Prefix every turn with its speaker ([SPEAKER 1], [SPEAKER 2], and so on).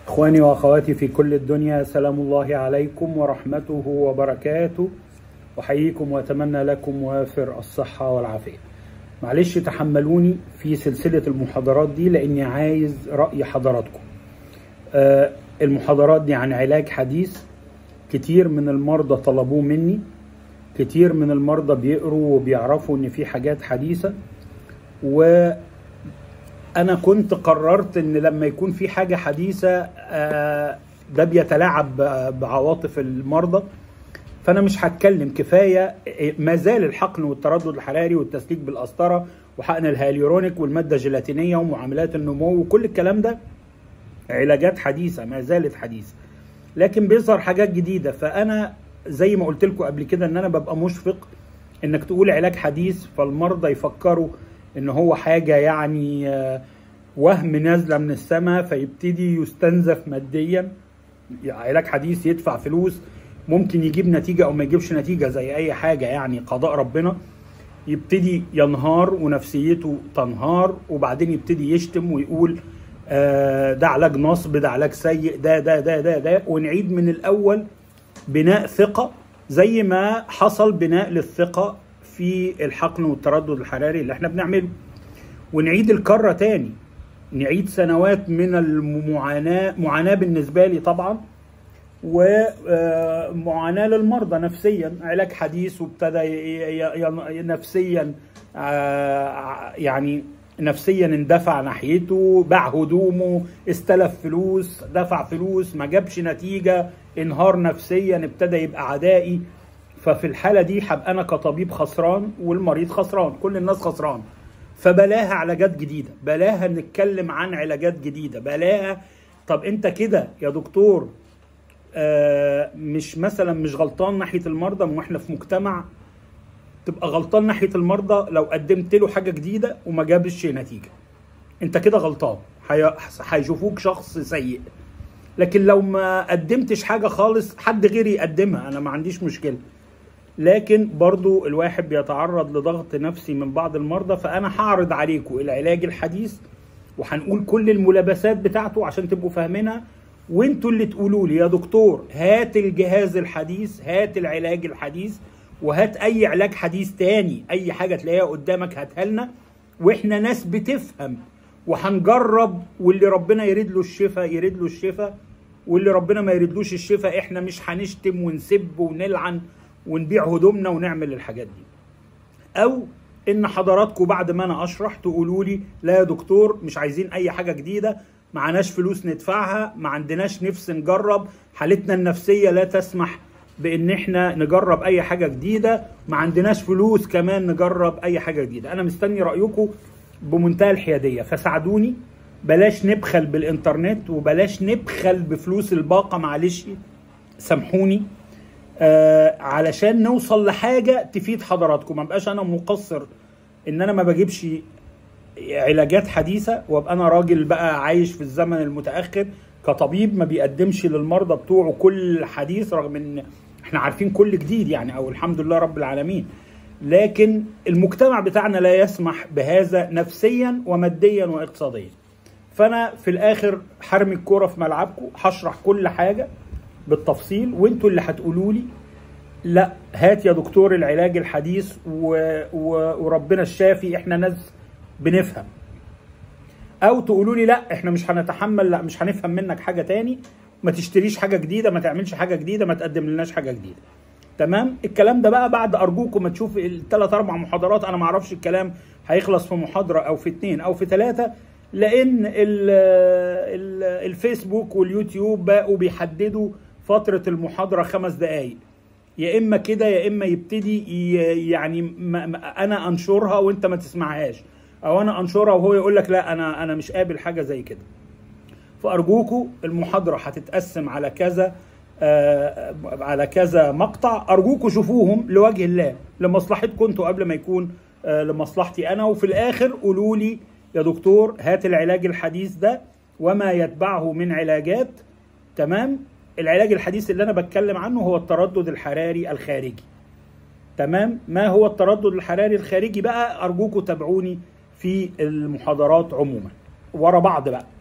[SPEAKER 1] إخواني وأخواتي في كل الدنيا سلام الله عليكم ورحمته وبركاته أحييكم وأتمنى لكم وافر الصحة والعافية معلش تحملوني في سلسلة المحاضرات دي لأني عايز رأي حضراتكم آه المحاضرات دي عن علاج حديث كتير من المرضى طلبوه مني كتير من المرضى بيقروا وبيعرفوا ان في حاجات حديثة و انا كنت قررت ان لما يكون في حاجه حديثه آه، ده بيتلاعب ب- بعواطف المرضى فانا مش هتكلم كفايه ما زال الحقن والتردد الحراري والتسليك بالقسطره وحقن الهاليورونيك والماده الجيلاتينيه ومعاملات النمو وكل الكلام ده علاجات حديثه ما زالت حديثه لكن بيظهر حاجات جديده فانا زي ما قلت لكم قبل كده ان انا ببقى مشفق انك تقول علاج حديث فالمرضى يفكروا ان هو حاجه يعني آه، وهم نازله من السماء فيبتدي يستنزف ماديا علاج حديث يدفع فلوس ممكن يجيب نتيجه او ما يجيبش نتيجه زي اي حاجه يعني قضاء ربنا يبتدي ينهار ونفسيته تنهار وبعدين يبتدي يشتم ويقول آه، ده علاج نصب ده علاج سيء ده ده ده ده ده ونعيد من الاول بناء ثقه زي ما حصل بناء للثقه في الحقن والتردد الحراري اللي احنا بنعمله ونعيد الكره تاني نعيد سنوات من المعاناه معاناه بالنسبه لي طبعا ومعاناه للمرضى نفسيا علاج حديث وابتدى ي- ي- ي- نفسيا آه، يعني نفسيا اندفع ناحيته باع هدومه استلف فلوس دفع فلوس ما جابش نتيجه انهار نفسيا ابتدى يبقى عدائي ففي الحاله دي هبقى انا كطبيب خسران والمريض خسران كل الناس خسران فبلاها علاجات جديده بلاها نتكلم عن علاجات جديده بلاها طب انت كده يا دكتور آه، مش مثلا مش غلطان ناحيه المرضى ما احنا في مجتمع تبقى غلطان ناحيه المرضى لو قدمت له حاجه جديده وما جابش نتيجه انت كده غلطان هي- هيشوفوك شخص سيء لكن لو ما قدمتش حاجه خالص حد غيري يقدمها انا ما عنديش مشكله لكن برضو الواحد بيتعرض لضغط نفسي من بعض المرضى فانا هعرض عليكم العلاج الحديث وهنقول كل الملابسات بتاعته عشان تبقوا فاهمينها وانتوا اللي تقولوا لي يا دكتور هات الجهاز الحديث هات العلاج الحديث وهات اي علاج حديث تاني اي حاجه تلاقيها قدامك هاتها لنا واحنا ناس بتفهم وهنجرب واللي ربنا يريد له الشفاء يريد له الشفاء واللي ربنا ما يريدلوش الشفاء احنا مش هنشتم ونسب ونلعن ونبيع هدومنا ونعمل الحاجات دي او ان حضراتكم بعد ما انا اشرح تقولوا لي لا يا دكتور مش عايزين اي حاجه جديده معناش فلوس ندفعها ما عندناش نفس نجرب حالتنا النفسيه لا تسمح بان احنا نجرب اي حاجه جديده ما عندناش فلوس كمان نجرب اي حاجه جديده انا مستني رايكم بمنتهى الحياديه فساعدوني بلاش نبخل بالانترنت وبلاش نبخل بفلوس الباقه معلش سامحوني آه علشان نوصل لحاجه تفيد حضراتكم ما بقاش انا مقصر ان انا ما بجيبش علاجات حديثه وابقى انا راجل بقى عايش في الزمن المتاخر كطبيب ما بيقدمش للمرضى بتوعه كل حديث رغم ان احنا عارفين كل جديد يعني او الحمد لله رب العالمين لكن المجتمع بتاعنا لا يسمح بهذا نفسيا وماديا واقتصاديا فانا في الاخر حرمي الكوره في ملعبكم هشرح كل حاجه بالتفصيل وانتوا اللي هتقولوا لي لا هات يا دكتور العلاج الحديث و... و... وربنا الشافي احنا ناس بنفهم او تقولوا لي لا احنا مش هنتحمل لا مش هنفهم منك حاجه تاني ما تشتريش حاجه جديده ما تعملش حاجه جديده ما تقدم لناش حاجه جديده تمام الكلام ده بقى بعد ارجوكم ما تشوف الثلاث اربع محاضرات انا ما اعرفش الكلام هيخلص في محاضره او في اتنين او في ثلاثه لان ال ال الفيسبوك واليوتيوب بقوا بيحددوا فتره المحاضره خمس دقائق يا اما كده يا اما يبتدي ي- يعني ما ما انا انشرها وانت ما تسمعهاش او انا انشرها وهو يقول لك لا انا انا مش قابل حاجه زي كده فارجوكوا المحاضره هتتقسم على كذا آه على كذا مقطع ارجوكوا شوفوهم لوجه الله لمصلحتكم انتوا قبل ما يكون آه لمصلحتي انا وفي الاخر قولوا لي يا دكتور هات العلاج الحديث ده وما يتبعه من علاجات تمام العلاج الحديث اللي انا بتكلم عنه هو التردد الحراري الخارجي تمام ما هو التردد الحراري الخارجي بقى ارجوكم تابعوني في المحاضرات عموما ورا بعض بقى